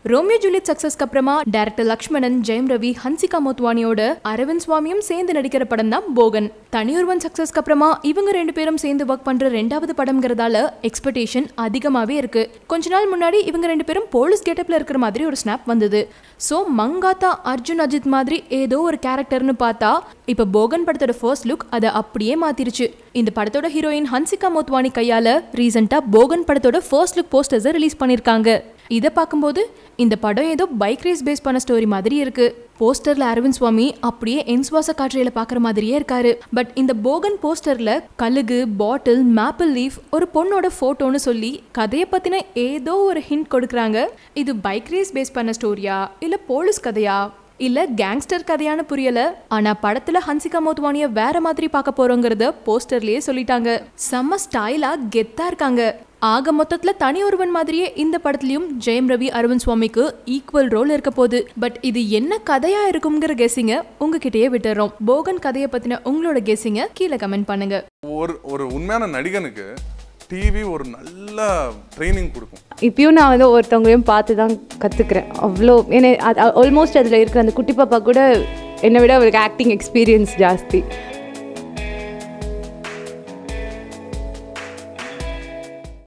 Romeo Juliet சக்சஸ்க்கு அப்புறமா director Lakshmanan Jayam Ravi Hansika மோத்வானியோட அரவிந்த் சுவாமியும் சேர்ந்து நடிக்கிற படம் தான் போகன் தனியொருவன் சக்சஸ்க்கு அப்புறமா இவங்க ரெண்டு பேரும் சேர்ந்து ஒர்க் பண்ற ரெண்டாவது படம்ங்கிறதால எக்ஸ்பெக்டேஷன் அதிகமாவே இருக்கு கொஞ்ச நாள் முன்னாடி இவங்க ரெண்டு பேரும் போலீஸ் கெட்டப்ல இருக்கிற மாதிரி ஒரு ஸ்னாப் வந்தது ஸோ மங்காத்தா அர்ஜுன் அஜித் மாதிரி ஏதோ ஒரு கேரக்டர்னு பார்த்தா இப்போ போகன் படத்தோட ஃபர்ஸ்ட் லுக் அதை அப்படியே மாத்திருச்சு இந்த படத்தோட ஹீரோயின் ஹன்சிகா மோத்வானி கையால ரீசெண்டா போகன் படத்தோட ஃபர்ஸ்ட் லுக் போஸ்டர்ஸை ரிலீஸ் பண்ணியிருக்காங்க இதை பார்க்கும்போது இந்த படம் ஏதோ பைக் ரேஸ் பேஸ் பண்ண ஸ்டோரி மாதிரி இருக்கு போஸ்டர்ல அரவிந்த் சுவாமி அப்படியே என்ஸ்வாச காற்றையில பார்க்குற மாதிரியே இருக்காரு பட் இந்த போகன் போஸ்டர்ல கழுகு பாட்டில் மேப்பிள் லீஃப் ஒரு பொண்ணோட போட்டோன்னு சொல்லி கதையை பத்தின ஏதோ ஒரு ஹிண்ட் கொடுக்குறாங்க இது பைக் ரேஸ் பேஸ் பண்ண ஸ்டோரியா இல்ல போலீஸ் கதையா இல்ல கேங்ஸ்டர் கதையான புரியல ஆனா படத்துல ஹன்சிகா மோத்வானிய வேற மாதிரி பார்க்க போறோங்கிறத போஸ்டர்லயே சொல்லிட்டாங்க செம்ம ஸ்டைலா கெத்தா இருக்காங்க ஆக மொத்தத்துல தனி ஒருவன் மாதிரியே இந்த படத்துலயும் ஜெயம் ரவி அரவிந்த் சுவாமிக்கு ஈக்குவல் ரோல் இருக்க போகுது பட் இது என்ன கதையா இருக்குங்கிற கெஸிங்க உங்ககிட்டயே விட்டுறோம் போகன் கதையை பத்தின உங்களோட கெஸிங்க கீழே கமெண்ட் பண்ணுங்க ஒரு ஒரு உண்மையான நடிகனுக்கு டிவி ஒரு நல்ல ட்ரைனிங் கொடுக்கும் இப்பயும் நான் வந்து ஒருத்தவங்களையும் பார்த்து தான் கற்றுக்குறேன் அவ்வளோ ஏன்னா ஆல்மோஸ்ட் அதில் இருக்கிற அந்த குட்டி பாப்பா கூட என்னை விட அவருக்கு ஆக்டிங் எக்ஸ்பீரியன்ஸ் ஜாஸ்தி